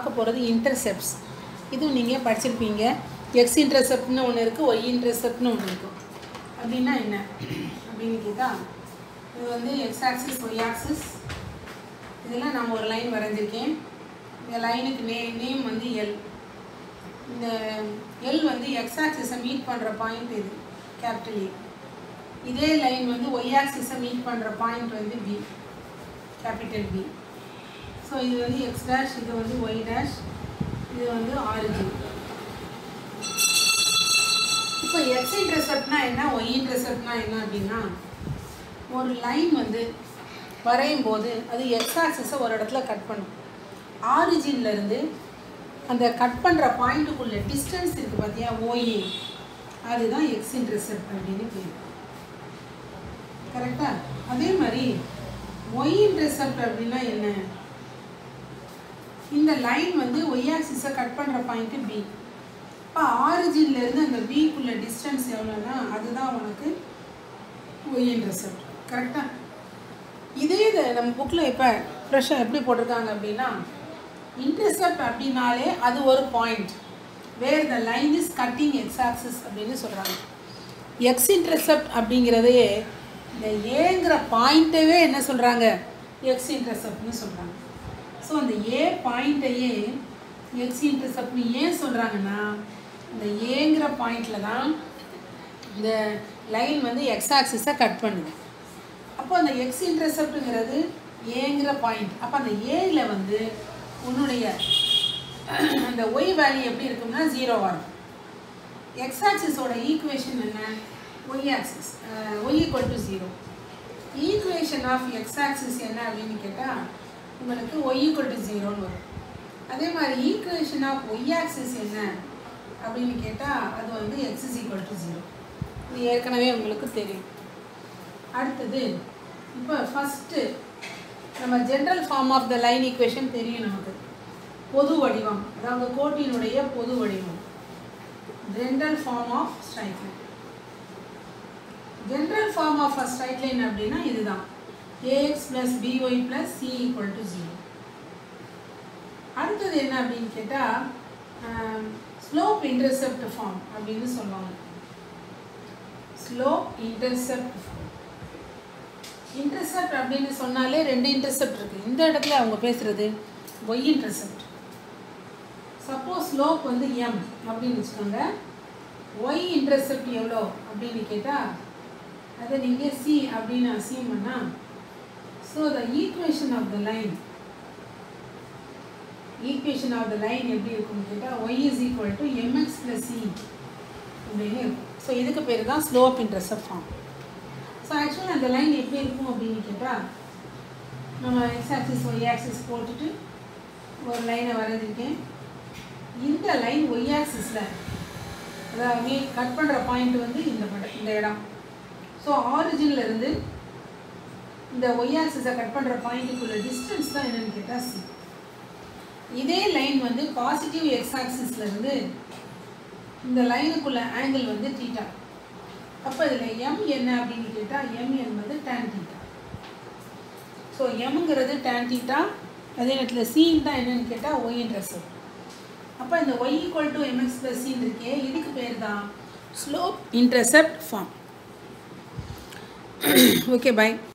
பார்க்க போகிறது இன்டர்செப்ட்ஸ் இதுவும் நீங்கள் படிச்சிருப்பீங்க எக்ஸ் இன்டர்செப்ட்னு ஒன்று இருக்குது ஒய் இன்டர்செப்ட்னு ஒன்று இருக்கும் அப்படின்னா என்ன அப்படின்னு கேட்டால் இது வந்து எக்ஸ் ஆக்சிஸ் ஒய் ஆக்சிஸ் இதெல்லாம் நான் ஒரு லைன் வரைஞ்சிருக்கேன் இந்த லைனுக்கு நே நேம் வந்து எல் இந்த எல் வந்து எக்ஸ் ஆக்சிஸை மீட் பண்ணுற பாயிண்ட் இது கேபிட்டல் ஏ இதே லைன் வந்து ஒய் ஆக்சிஸை மீட் பண்ணுற பாயிண்ட் வந்து பி கேபிட்டல் பி ஸோ இது வந்து எக்ஸ் டேஷ் இது வந்து ஒய் டேஷ் இது வந்து ஆரிஜின் இப்போ எக்ஸ் இன்டர்செப்ட்னா என்ன ஒய் இன்டர்செப்ட்னா என்ன அப்படின்னா ஒரு லைன் வந்து வரையும் போது அது எக்ஸ் ஆக்சிஸை ஒரு இடத்துல கட் பண்ணும் ஆரிஜின்ல இருந்து அந்த கட் பண்ணுற பாயிண்ட்டுக்குள்ள டிஸ்டன்ஸ் இருக்குது பார்த்தியா ஓஏ அதுதான் எக்ஸ் இன்டர்செப்ட் அப்படின்னு பேர் கரெக்டா அதே மாதிரி ஒய் இன்டர்செப்ட் அப்படின்னா என்ன இந்த லைன் வந்து ஒய் ஆக்சிஸை கட் பண்ணுற பாயிண்ட்டு பி இப்போ ஆரிஜின்லேருந்து அந்த பிக்குள்ள டிஸ்டன்ஸ் எவ்வளோன்னா அதுதான் உனக்கு ஒய் இன்டர்செப்ட் கரெக்டாக இதே இது நம்ம புக்கில் இப்போ ப்ரெஷர் எப்படி போட்டிருக்காங்க அப்படின்னா இன்டர்செப்ட் அப்படின்னாலே அது ஒரு point where the line is cutting X axis அப்படின்னு சொல்கிறாங்க எக்ஸ் இன்டர்செப்ட் அப்படிங்கிறதே இந்த ஏங்கிற பாயிண்ட்டவே என்ன சொல்கிறாங்க எக்ஸ் இன்டர்செப்ட்னு சொல்கிறாங்க ஸோ அந்த ஏ பாயிண்ட்டையே எக்ஸ் இன்டர்செப்ட்னு ஏன் சொல்கிறாங்கன்னா இந்த ஏங்கிற பாயிண்டில் தான் இந்த லைன் வந்து எக்ஸ் ஆக்சிஸை கட் பண்ணுது அப்போ அந்த எக்ஸ் இன்டர்செப்ட்டுங்கிறது ஏங்கிற பாயிண்ட் அப்போ அந்த ஏல வந்து உன்னுடைய அந்த ஒய் வேல்யூ எப்படி இருக்கும்னா ஜீரோ வரும் எக்ஸ் ஆக்சிஸோட ஈக்குவேஷன் என்ன Y axis Y equal to zero equation of X axis என்ன அப்படின்னு கேட்டால் உங்களுக்கு ஒய் ஈக்குவல் டு ஜீரோன்னு வரும் அதே மாதிரி ஈக்குவேஷன் ஆஃப் ஒய் ஆக்சிஸ் என்ன அப்படின்னு கேட்டால் அது வந்து X is equal to zero இது ஏற்கனவே உங்களுக்கு தெரியும் அடுத்தது இப்போ ஃபஸ்ட்டு நம்ம general form of the line equation தெரியும் நமக்கு பொது வடிவம் அதாவது கோட்டினுடைய பொது வடிவம் general form of straight line general form of a straight line அப்படின்னா இதுதான் A X plus B Y plus C equal to zero அடுத்தது என்ன அப்படின்னு கேட்டால் ஸ்லோப் இன்டர்செப்ட் ஃபார்ம் அப்படின்னு சொல்லுவாங்க ஸ்லோப் இன்டர்செப்ட் ஃபார்ம் இன்டர்செப்ட் அப்படின்னு சொன்னாலே ரெண்டு இன்டர்செப்ட் இருக்குது இந்த இடத்துல அவங்க பேசுகிறது ஒய் இன்டர்செப்ட் சப்போஸ் ஸ்லோப் வந்து எம் அப்படின்னு வச்சுக்கோங்க ஒய் இன்டர்செப்ட் எவ்வளோ அப்படின்னு கேட்டால் அதை நீங்கள் சி அப்படின்னு அசியூம் பண்ணால் so the equation of the line equation of the line எப்படி இருக்கும்னு கேட்டால் Y is equal to M X plus C அப்படின்னு இருக்கும் ஸோ இதுக்கு பேர் தான் ஸ்லோப் இன்டர்செப்ட் ஃபார்ம் ஸோ ஆக்சுவலாக அந்த லைன் எப்படி இருக்கும் அப்படின்னு கேட்டால் நம்ம எக்ஸ் ஆக்சிஸ் ஒய் ஆக்சிஸ் போட்டுட்டு ஒரு லைனை வரைஞ்சிருக்கேன் இந்த லைன் ஒய் ஆக்சிஸில் அதாவது கட் பண்ணுற பாயிண்ட் வந்து இந்த படம் இந்த இடம் ஸோ ஆரிஜினில் இருந்து இந்த ஒய் ஆக்சிஸை கட் பண்ணுற பாயிண்ட்டுக்குள்ள டிஸ்டன்ஸ் தான் என்னென்னு கேட்டால் சி இதே லைன் வந்து பாசிட்டிவ் எக்ஸ் ஆக்சிஸில் இருந்து இந்த லைனுக்குள்ள ஆங்கிள் வந்து தீட்டா அப்போ இதில் எம் என்ன அப்படின்னு கேட்டால் எம் என்பது டேன் தீட்டா ஸோ எம்ங்கிறது டேன் தீட்டா அதே நேரத்தில் சின் தான் என்னன்னு கேட்டால் ஒய் இன்ட்ரெஸ்ட் அப்போ இந்த Y equal to M X plus சின் இருக்கே இதுக்கு பேர் தான் ஸ்லோப் இன்டர்செப்ட் ஃபார்ம் ஓகே பாய்